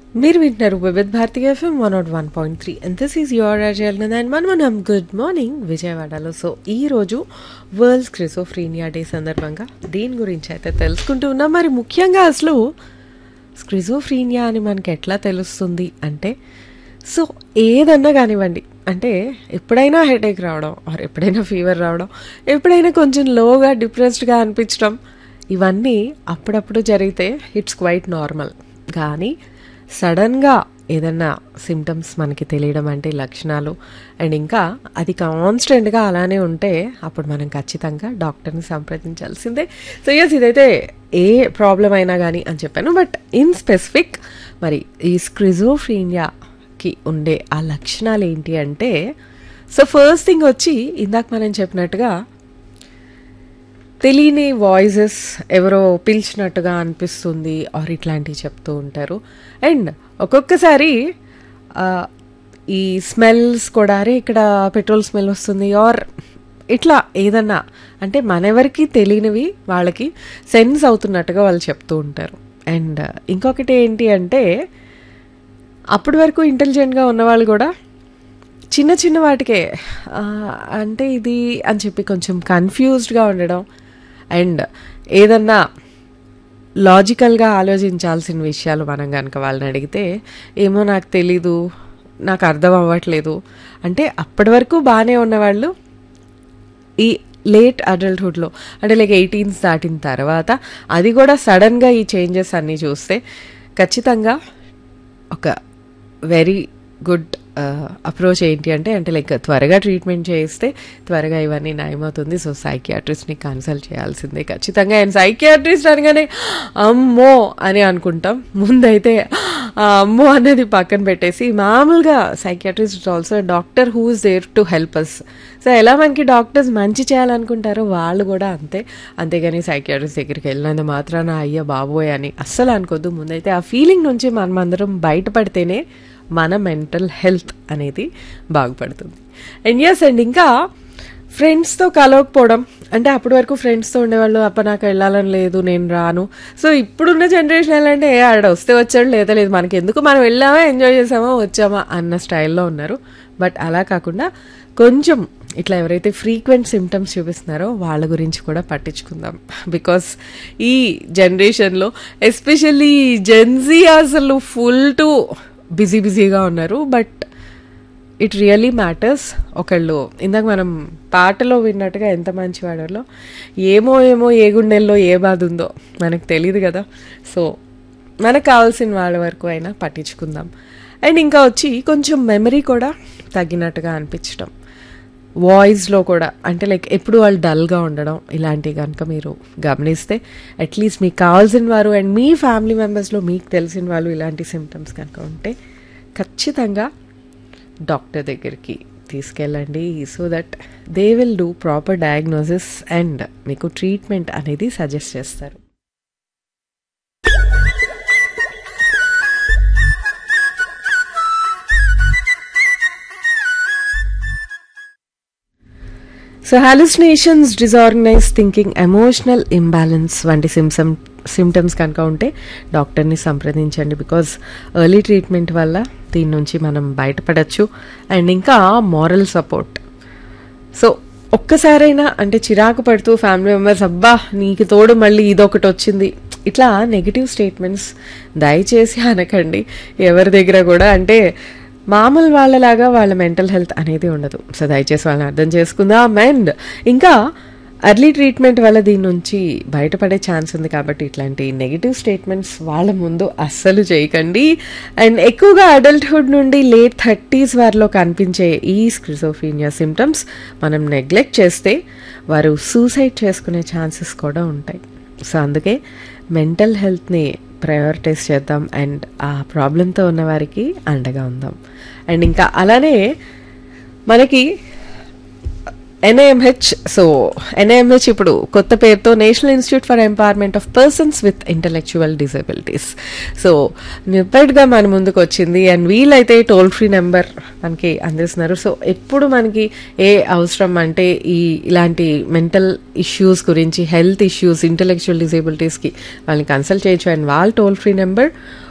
మీరు వింటున్నారు Vividh Bharati FM one naught one point three and this is your అజయల్ and మనం మనం గుడ్ మార్నింగ్ విజయవాడలో సో ఈ రోజు వరల్డ్ స్క్రిజోఫ్రీనియా డే సందర్భంగా దీని గురించి అయితే తెలుసుకుంటూ ఉన్నాం మరి ముఖ్యంగా అసలు స్క్రిజోఫ్రీనియా అని మనకి ఎట్లా తెలుస్తుంది అంటే సో ఏదన్నా కానివ్వండి అంటే ఎప్పుడైనా హెడేక్ రావడం ఆర్ ఎప్పుడైనా ఫీవర్ రావడం ఎప్పుడైనా కొంచెం లోగా డిప్రెస్డ్గా అనిపించడం ఇవన్నీ అప్పుడప్పుడు జరిగితే ఇట్స్ క్వైట్ నార్మల్ కానీ సడన్గా ఏదన్నా సిమ్టమ్స్ మనకి తెలియడం అంటే లక్షణాలు అండ్ ఇంకా అది కాన్స్టెంట్గా అలానే ఉంటే అప్పుడు మనం ఖచ్చితంగా డాక్టర్ని సంప్రదించాల్సిందే సో ఎస్ ఇదైతే ఏ ప్రాబ్లం అయినా కానీ అని చెప్పాను బట్ ఇన్ స్పెసిఫిక్ మరి ఈ స్క్రిజోఫ్రీనియాకి ఉండే ఆ లక్షణాలు ఏంటి అంటే సో ఫస్ట్ థింగ్ వచ్చి ఇందాక మనం చెప్పినట్టుగా తెలియని వాయిసెస్ ఎవరో పిలిచినట్టుగా అనిపిస్తుంది ఆర్ ఇట్లాంటివి చెప్తూ ఉంటారు అండ్ ఒక్కొక్కసారి ఆ, ఈ స్మెల్స్ కూడా అరే ఇక్కడ పెట్రోల్ స్మెల్ వస్తుంది ఆర్ ఇట్లా ఏదన్నా అంటే మనెవరికి తెలియనివి వాళ్ళకి సెన్స్ అవుతున్నట్టుగా వాళ్ళు చెప్తూ ఉంటారు అండ్ ఇంకొకటి ఏంటి అంటే అప్పటి వరకు ఇంటెలిజెంట్గా ఉన్నవాళ్ళు కూడా చిన్న చిన్న వాటికే ఆ, అంటే ఇది అని చెప్పి కొంచెం కన్ఫ్యూజ్డ్గా ఉండడం అండ్ ఏదన్నా లాజికల్గా ఆలోచించాల్సిన విషయాలు మనం కనుక వాళ్ళని అడిగితే ఏమో నాకు తెలీదు నాకు అర్థం అవ్వట్లేదు అంటే అప్పటి వరకు బాగానే ఉన్నవాళ్ళు ఈ లేట్ అడల్ట్హుడ్లో అంటే లైక్ ఎయిటీన్స్ దాటిన తర్వాత అది కూడా సడన్గా ఈ చేంజెస్ అన్నీ చూస్తే ఖచ్చితంగా ఒక వెరీ గుడ్ అప్రోచ్ ఏంటి అంటే అంటే లైక్ త్వరగా ట్రీట్మెంట్ చేస్తే త్వరగా ఇవన్నీ నయమవుతుంది సో సైకియాట్రిస్ట్ని కన్సల్ట్ చేయాల్సిందే ఖచ్చితంగా అండ్ సైకియాట్రిస్ట్ అనగానే అమ్మో అని అనుకుంటాం ముందైతే ఆ అమ్మో అనేది పక్కన పెట్టేసి మామూలుగా psychiatrist also doctor who is there to help us so ఎలా మనకి డాక్టర్స్ మంచి చేయాలనుకుంటారో వాళ్ళు కూడా అంతే అంతేగాని సైకియాట్రిస్ట్ దగ్గరికి వెళ్ళినంత మాత్రాన అయ్య బాబోయ్ అని అస్సలు అనుకోద్దు ముందైతే ఆ ఫీలింగ్ నుంచి మనమందరం బయటపడితేనే మన మెంటల్ హెల్త్ అనేది బాగుపడుతుంది అండ్ ఎస్ అండ్ ఇంకా ఫ్రెండ్స్తో కలవకపోవడం అంటే అప్పటి వరకు ఫ్రెండ్స్తో ఉండేవాళ్ళు అప్ప నాకు వెళ్ళాలని లేదు నేను రాను సో ఇప్పుడున్న జనరేషన్ ఎలా అంటే ఏ ఆడ వస్తే వచ్చాడు లేదా లేదు మనకి ఎందుకు మనం వెళ్ళామా ఎంజాయ్ చేసామా వచ్చామా అన్న స్టైల్లో ఉన్నారు బట్ అలా కాకుండా కొంచెం ఇట్లా ఎవరైతే ఫ్రీక్వెంట్ సిమ్టమ్స్ చూపిస్తున్నారో వాళ్ళ గురించి కూడా పట్టించుకుందాం బికాస్ ఈ జనరేషన్లో ఎస్పెషల్లీ జెన్జీ అసలు ఫుల్ టు బిజీ బిజీగా ఉన్నారు బట్ ఇట్ రియలీ మ్యాటర్స్ ఒకళ్ళు ఇందాక మనం పాటలో విన్నట్టుగా ఎంత మంచి వాడాలో ఏమో ఏమో ఏ గుండెల్లో ఏ బాధ ఉందో మనకు తెలియదు కదా సో మనకు కావాల్సిన వాళ్ళ వరకు అయినా పట్టించుకుందాం అండ్ ఇంకా వచ్చి కొంచెం మెమరీ కూడా తగ్గినట్టుగా అనిపించడం వాయిస్లో కూడా అంటే లైక్ ఎప్పుడు వాళ్ళు డల్గా ఉండడం ఇలాంటివి కనుక మీరు గమనిస్తే అట్లీస్ట్ మీకు కావాల్సిన వారు అండ్ మీ ఫ్యామిలీ మెంబర్స్లో మీకు తెలిసిన వాళ్ళు ఇలాంటి సిమ్టమ్స్ కనుక ఉంటే ఖచ్చితంగా డాక్టర్ దగ్గరికి తీసుకెళ్ళండి so that they will do proper diagnosis and మీకు ట్రీట్మెంట్ అనేది సజెస్ట్ చేస్తారు so hallucinations disorganise thinking emotional imbalance వంటి సిమ్సమ్ సిమ్టమ్స్ కనుక ఉంటే డాక్టర్ని సంప్రదించండి బికాజ్ ఎర్లీ ట్రీట్మెంట్ వల్ల దీని నుంచి మనం బయటపడచ్చు అండ్ ఇంకా మారల్ సపోర్ట్ సో ఒక్కసారైనా అంటే చిరాకు పడుతూ ఫ్యామిలీ మెంబర్స్ అబ్బా నీకు తోడు మళ్ళీ ఇదొకటి వచ్చింది ఇట్లా నెగిటివ్ స్టేట్మెంట్స్ దయచేసి అనకండి ఎవరి దగ్గర కూడా అంటే మామూలు వాళ్ళలాగా వాళ్ళ మెంటల్ హెల్త్ అనేది ఉండదు సో దయచేసి వాళ్ళని అర్థం చేసుకుందాం అండ్ ఇంకా అర్లీ ట్రీట్మెంట్ వల్ల దీని నుంచి బయటపడే ఛాన్స్ ఉంది కాబట్టి ఇట్లాంటి నెగిటివ్ స్టేట్మెంట్స్ వాళ్ళ ముందు అస్సలు చేయకండి అండ్ ఎక్కువగా అడల్ట్హుడ్ నుండి లేట్ థర్టీస్ వారిలో కనిపించే ఈ స్క్రిజోఫీనియా సిమ్టమ్స్ మనం నెగ్లెక్ట్ చేస్తే వారు సూసైడ్ చేసుకునే ఛాన్సెస్ కూడా ఉంటాయి సో అందుకే మెంటల్ హెల్త్ని ప్రయారిటైజ్ చేద్దాం అండ్ ఆ ప్రాబ్లంతో ఉన్న వారికి అండగా ఉందాం అండ్ ఇంకా అలానే మనకి ఎన్ఐఎంహెచ్ సో ఎన్ఐఎంహెచ్ ఇప్పుడు కొత్త పేరుతో national institute for empowerment of persons with intellectual disabilities so నిప్పటిగా మన ముందుకు వచ్చింది అండ్ వీలైతే టోల్ ఫ్రీ నెంబర్ మనకి అందిస్తున్నారు సో ఎప్పుడు మనకి ఏ అవసరం అంటే ఈ ఇలాంటి మెంటల్ ఇష్యూస్ గురించి హెల్త్ ఇష్యూస్ ఇంటలెక్చువల్ డిజబిలిటీస్కి వాళ్ళని కన్సల్ట్ చేయొచ్చు అండ్ వాళ్ళ toll free number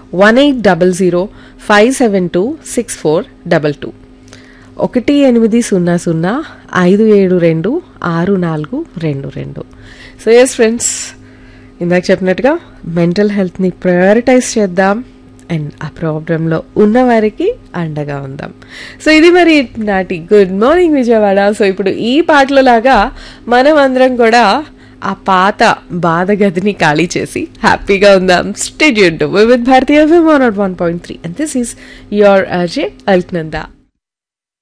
one eight double zero five seven two six four double two ఒకటి ఎనిమిది సున్నా సున్నా ఐదు ఏడు రెండు ఆరు నాలుగు రెండు రెండు సో ఎస్ ఫ్రెండ్స్ ఇందాక చెప్పినట్టుగా మెంటల్ హెల్త్ని ప్రయారిటైజ్ చేద్దాం అండ్ ఆ ప్రాబ్లంలో ఉన్నవారికి అండగా ఉందాం సో ఇది మరి నాటి గుడ్ మార్నింగ్ విజయవాడ సో ఇప్పుడు ఈ పాటలో లాగా మనం అందరం కూడా ఆ పాత బాధ గదిని ఖాళీ చేసి హ్యాపీగా ఉందాం stay tuned with Bharatiya one naught one point three and this is your Ajay Alaknanda